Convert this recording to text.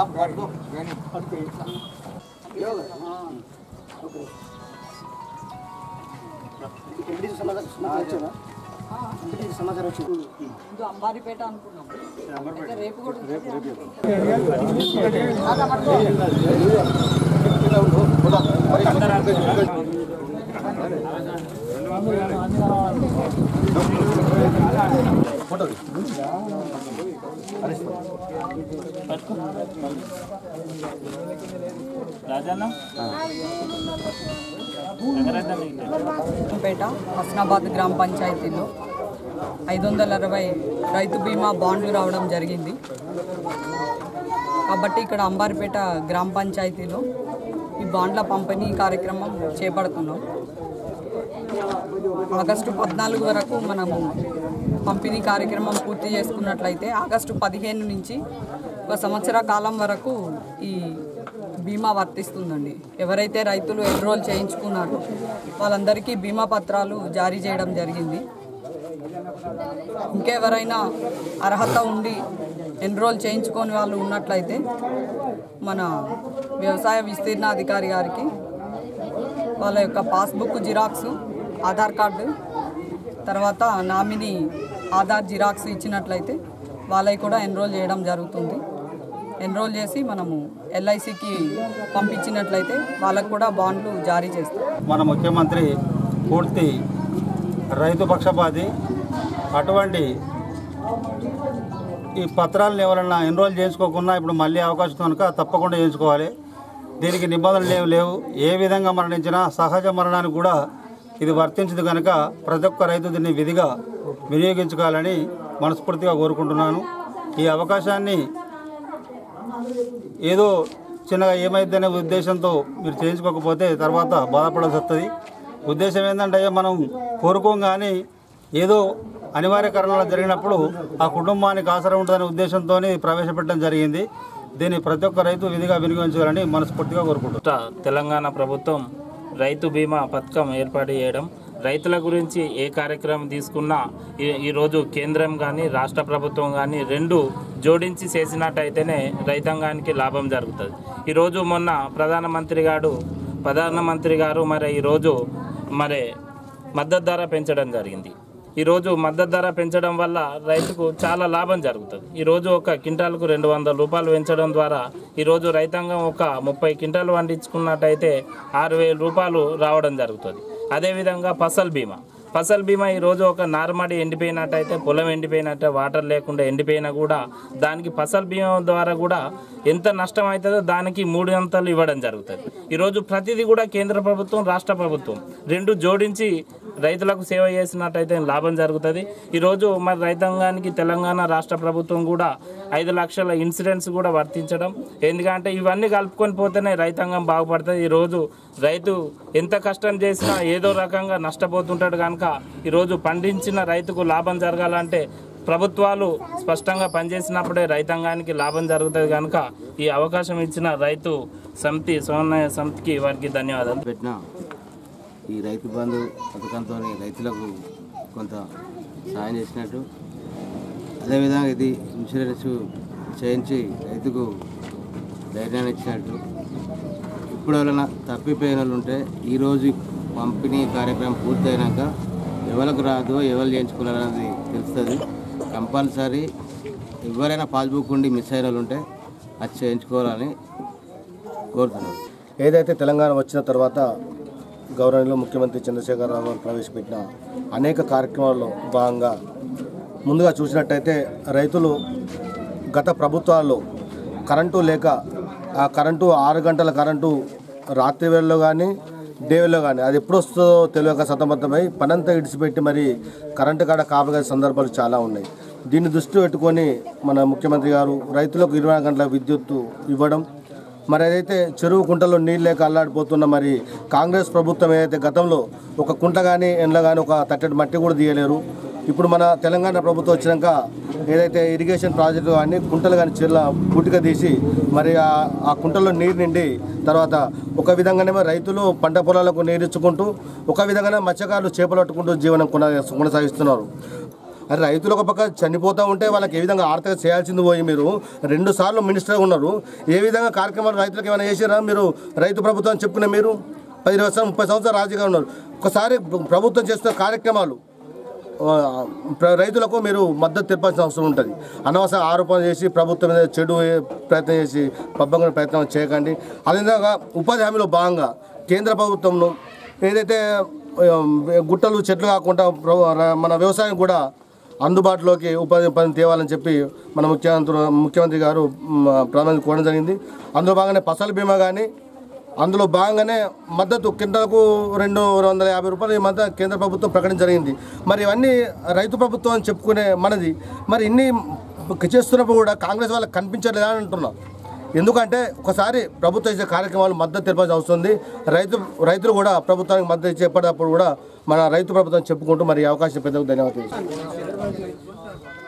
ఇది అంబారిపేట అనుకున్నాం అయితే రేపు కూడా ఉంటుంది. పేట హస్నాబాద్ గ్రామ పంచాయతీలో ఐదు వందల అరవై రైతు బీమా బాండ్లు రావడం జరిగింది కాబట్టి ఇక్కడ అంబారిపేట గ్రామ పంచాయతీలో ఈ బాండ్ల పంపిణీ కార్యక్రమం చేపడుతున్నాం ఆగస్టు పద్నాలుగు వరకు మనము పంపిణీ కార్యక్రమం పూర్తి చేసుకున్నట్లయితే ఆగస్టు పదిహేను నుంచి ఒక సంవత్సర కాలం వరకు ఈ బీమా వర్తిస్తుందండి ఎవరైతే రైతులు ఎన్రోల్ చేయించుకున్నారో వాళ్ళందరికీ బీమా పత్రాలు జారీ చేయడం జరిగింది ఇంకెవరైనా అర్హత ఉండి ఎన్రోల్ చేయించుకొని వాళ్ళు ఉన్నట్లయితే మన వ్యవసాయ విస్తీర్ణ అధికారి గారికి వాళ్ళ యొక్క పాస్బుక్ జిరాక్స్ ఆధార్ కార్డు తర్వాత నామినీ ఆధార్ జిరాక్స్ ఇచ్చినట్లయితే వాళ్ళకి కూడా ఎన్రోల్ చేయడం జరుగుతుంది ఎన్రోల్ చేసి మనము ఎల్ఐసికి పంపించినట్లయితే వాళ్ళకు కూడా బాండ్లు జారీ చేస్తాం మన ముఖ్యమంత్రి పూర్తి రైతు పక్షపాతి అటువంటి ఈ పత్రాలను ఎవరన్నా ఎన్రోల్ చేసుకోకుండా ఇప్పుడు మళ్ళీ అవకాశం కనుక తప్పకుండా చేయించుకోవాలి దీనికి నిబంధనలు లేవు లేవు ఏ విధంగా మరణించినా సహజ మరణానికి కూడా ఇది వర్తించదు కనుక ప్రతి ఒక్క రైతు దీన్ని విధిగా వినియోగించుకోవాలని మనస్ఫూర్తిగా కోరుకుంటున్నాను ఈ అవకాశాన్ని ఏదో చిన్నగా ఏమైందనే ఉద్దేశంతో మీరు చేయించుకోకపోతే తర్వాత బాధపడాల్సి వస్తుంది ఉద్దేశం ఏంటంటే మనం కోరుకోం కానీ ఏదో అనివార్య కారణాలు జరిగినప్పుడు ఆ కుటుంబానికి ఆసరా ఉంటుందనే ఉద్దేశంతో ప్రవేశపెట్టడం జరిగింది దీన్ని ప్రతి ఒక్క రైతు విధిగా వినియోగించాలని మనస్ఫూర్తిగా కోరుకుంటున్నాను రాష్ట్ర తెలంగాణ ప్రభుత్వం రైతు బీమా పథకం ఏర్పాటు చేయడం రైతుల గురించి ఏ కార్యక్రమం తీసుకున్నా ఈ- ఈరోజు కేంద్రం కానీ రాష్ట్ర ప్రభుత్వం కానీ రెండు జోడించి చేసినట్టయితేనే రైతాంగానికి లాభం జరుగుతుంది ఈరోజు మొన్న ప్రధానమంత్రి గారు ప్రధానమంత్రి గారు మరి ఈరోజు మరి మద్దతు ధర పెంచడం జరిగింది ఈరోజు మద్దతు ధర పెంచడం వల్ల రైతుకు చాలా లాభం జరుగుతుంది ఈరోజు ఒక క్వింటాల్కు రెండు వందల రూపాయలు పెంచడం ద్వారా ఈరోజు రైతాంగం ఒక ముప్పై క్వింటాలు పండించుకున్నట్టయితే ఆరు వేల రూపాయలు రావడం జరుగుతుంది అదేవిధంగా ఫసల్ బీమా ఫసల్ బీమా ఈరోజు ఒక నార్మడి ఎండిపోయినట్టయితే పొలం ఎండిపోయినట్టే వాటర్ లేకుండా ఎండిపోయినా కూడా దానికి ఫసల్ బీమా ద్వారా కూడా ఎంత నష్టం అవుతుందో దానికి మూడు అంతలు ఇవ్వడం జరుగుతుంది ఈరోజు ప్రతిదీ కూడా కేంద్ర ప్రభుత్వం రాష్ట్ర ప్రభుత్వం రెండు జోడించి రైతులకు సేవ చేసినట్టయితే లాభం జరుగుతుంది ఈరోజు మరి రైతాంగానికి తెలంగాణ రాష్ట్ర ప్రభుత్వం కూడా ఐదు లక్షల ఇన్సూరెన్స్ కూడా వర్తించడం ఎందుకంటే ఇవన్నీ కలుపుకొని పోతేనే రైతాంగం బాగుపడుతుంది ఈరోజు రైతు ఎంత కష్టం చేసినా ఏదో రకంగా నష్టపోతుంటాడు కనుక ఈరోజు పండించిన రైతుకు లాభం జరగాలంటే ప్రభుత్వాలు స్పష్టంగా పనిచేసినప్పుడే రైతాంగానికి లాభం జరుగుతుంది కనుక ఈ అవకాశం ఇచ్చిన రైతు సమితి సమన్వయ సమితికి వారికి ధన్యవాదాలు పెట్టిన ఈ రైతు బంధు పథకంతో రైతులకు కొంత సాయం చేసినట్టు అదేవిధంగా ఇది ఇన్సూరెన్స్ చేయించి రైతుకు ధైర్యాన్ని ఇచ్చినట్టు ఇప్పుడు ఎవరైనా తప్పిపోయిన వాళ్ళు ఉంటే ఈరోజు పంపిణీ కార్యక్రమం పూర్తయినాక ఎవరికి రాదో ఎవరు చేయించుకోవాలనేది తెలుస్తుంది కంపల్సరీ ఎవరైనా పాస్బుక్ ఉండి మిస్ అయిన వాళ్ళు ఉంటే అది చేయించుకోవాలని కోరుతున్నాను ఏదైతే తెలంగాణ వచ్చిన తర్వాత గౌరవంలో ముఖ్యమంత్రి చంద్రశేఖరరావు గారు ప్రవేశపెట్టిన అనేక కార్యక్రమాల్లో భాగంగా ముందుగా చూసినట్టయితే రైతులు గత ప్రభుత్వాల్లో కరెంటు లేక ఆ కరెంటు ఆరు గంటల కరెంటు రాత్రి వేళలో కానీ డే వేళలో కానీ అది ఎప్పుడు వస్తుందో తెలియక సతమతమై పనంతా ఇడిచిపెట్టి మరి కరెంటు కాడ కాపగా సందర్భాలు చాలా ఉన్నాయి దీన్ని దృష్టి పెట్టుకొని మన ముఖ్యమంత్రి గారు రైతులకు ఇరవై నాలుగు గంటల విద్యుత్తు ఇవ్వడం మరి ఏదైతే చెరువు కుంటలో నీళ్ళు లేక అల్లాడిపోతున్న మరి కాంగ్రెస్ ప్రభుత్వం ఏదైతే గతంలో ఒక కుంట కానీ ఎండ్ల కానీ ఒక తట్టడి మట్టి కూడా తీయలేరు ఇప్పుడు మన తెలంగాణ ప్రభుత్వం వచ్చినాక ఏదైతే ఇరిగేషన్ ప్రాజెక్టు కానీ కుంటలు కానీ చెర్ల పుట్టిక తీసి మరి ఆ- ఆ కుంటల్లో నీరు నిండి తర్వాత ఒక విధంగానేమో రైతులు పంట పొలాలకు నీరిచ్చుకుంటూ ఒక విధంగానే మత్స్యకారులు చేపలు పట్టుకుంటూ జీవనం కొన కొనసాగిస్తున్నారు అరే రైతులు ఒక పక్క చనిపోతూ ఉంటే వాళ్ళకి ఏ విధంగా ఆర్థిక చేయాల్సింది పోయి మీరు రెండు సార్లు మినిస్టర్గా ఉన్నారు ఏ విధంగా కార్యక్రమాలు రైతులకు ఏమైనా చేసారా మీరు రైతు ప్రభుత్వం చెప్పుకునే మీరు పది సంవత్సరాలు ముప్పై సంవత్సరాలు రాజకీయంగా ఉన్నారు ఒకసారి ప్రభుత్వం చేస్తున్న కార్యక్రమాలు ఆ, ప్ర- రైతులకు మీరు మద్దతు తెలపాల్సిన అవసరం ఉంటుంది అనవసర ఆరోపణ చేసి ప్రభుత్వం మీద చెడు ప్రయత్నం చేసి పబ్బంగా ప్రయత్నం చేయకండి అదేవిధంగా ఉపాధి హామీలో భాగంగా కేంద్ర ప్రభుత్వంను ఏదైతే ఆ, గుట్టలు చెట్లు కాకుండా ప్రభు- ర- మన వ్యవసాయం కూడా అందుబాటులోకి ఉపాధి పని తేవాలని చెప్పి మన ముఖ్యమంత్రి ముఖ్యమంత్రి గారు మ్, ప్రారంభం కోరడం జరిగింది అందులో భాగంగానే ఫసల్ బీమా కానీ అందులో భాగంగానే మద్దతు కింటలకు రెండు వందల యాభై రూపాయలు ఈ మధ్య కేంద్ర ప్రభుత్వం ప్రకటన జరిగింది మరి ఇవన్నీ రైతు ప్రభుత్వం అని చెప్పుకునే మనది మరి ఇన్ని చేస్తున్నప్పుడు కూడా కాంగ్రెస్ వాళ్ళకి కనిపించట్లేదా అని అంటున్నా ఎందుకంటే ఒకసారి ప్రభుత్వం ఇచ్చే కార్యక్రమాలు మద్దతు తెలపాల్సి వస్తుంది రైతు రైతులు కూడా ప్రభుత్వానికి మద్దతు ఇచ్చేటప్పుడు కూడా మన రైతు ప్రభుత్వం చెప్పుకుంటూ మరి ఈ అవకాశం పెద్దకు ధన్యవాదాలు